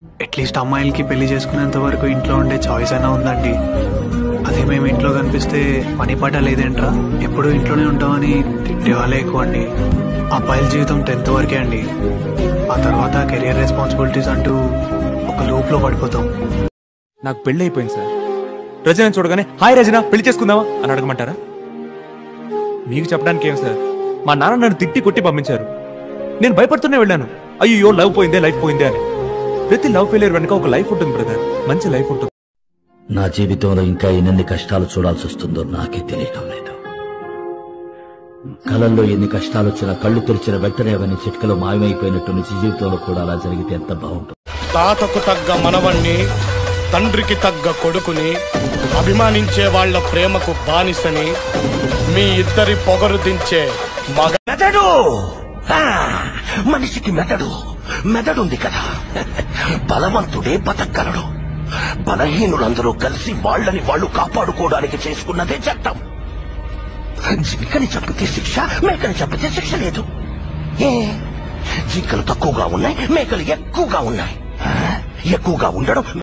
at least అమ్మాయిలకి పెళ్లి చేసుకునేంత వరకు ఇంట్లో ఉండే చాయిస్ అయినా ఉందండి అదే మేము ఇంట్లో కనిపిస్తే పని పాట లేదేంట్రా ఎప్పుడూ ఇంట్లోనే ఉంటామని తిట్టే వాళ్ళే ఎక్కువ అండి అబ్బాయిల జీవితం టెన్త్ వరకే అండి ఆ తర్వాత కెరియర్ రెస్పాన్సిబిలిటీస్ అంటూ ఒక లూప్ లో పడిపోతాం నాకు పెళ్లి అయిపోయింది సార్ రజన చూడగానే హాయ్ రజన పెళ్లి చేసుకుందామా అని అడగమంటారా మీకు చెప్పడానికి ఏం సార్ మా నాన్న నన్ను తిట్టి కొట్టి పంపించారు నేను భయపడుతూనే వెళ్ళాను అయ్యో లవ్ పోయిందే లైఫ్ పోయిందే అని ప్రతి లవ్ ఫెయిలియర్ వెనక ఒక లైఫ్ ఉంటుంది బ్రదర్ మంచి లైఫ్ ఉంటుంది నా జీవితంలో ఇంకా ఎన్ని కష్టాలు చూడాల్సి వస్తుందో నాకే తెలియటం లేదు కళల్లో ఎన్ని కష్టాలు వచ్చినా కళ్ళు తెరిచిన వెంటనే అవన్నీ చిట్కలో మాయమైపోయినట్టు నిజ జీవితంలో కూడా అలా జరిగితే ఎంత బాగుంటుంది తాతకు తగ్గ మనవణ్ణి తండ్రికి తగ్గ కొడుకుని అభిమానించే వాళ్ళ ప్రేమకు బానిసని మీ ఇద్దరి పొగరు దించే మగ మెదడు ఆ, మనిషికి మెదడు మెదడుంది కదా బలవంతుడే బతకగలడు బలహీనులందరూ కలిసి వాళ్ళని వాళ్ళు కాపాడుకోవడానికి చేసుకున్నదే చట్టం జింకని చంపితే శిక్ష మేకని చంపితే శిక్ష లేదు ఏ జింకలు తక్కువగా ఉన్నాయి మేకలు ఎక్కువగా ఉన్నాయి ఆ, ఎక్కువగా ఉండడం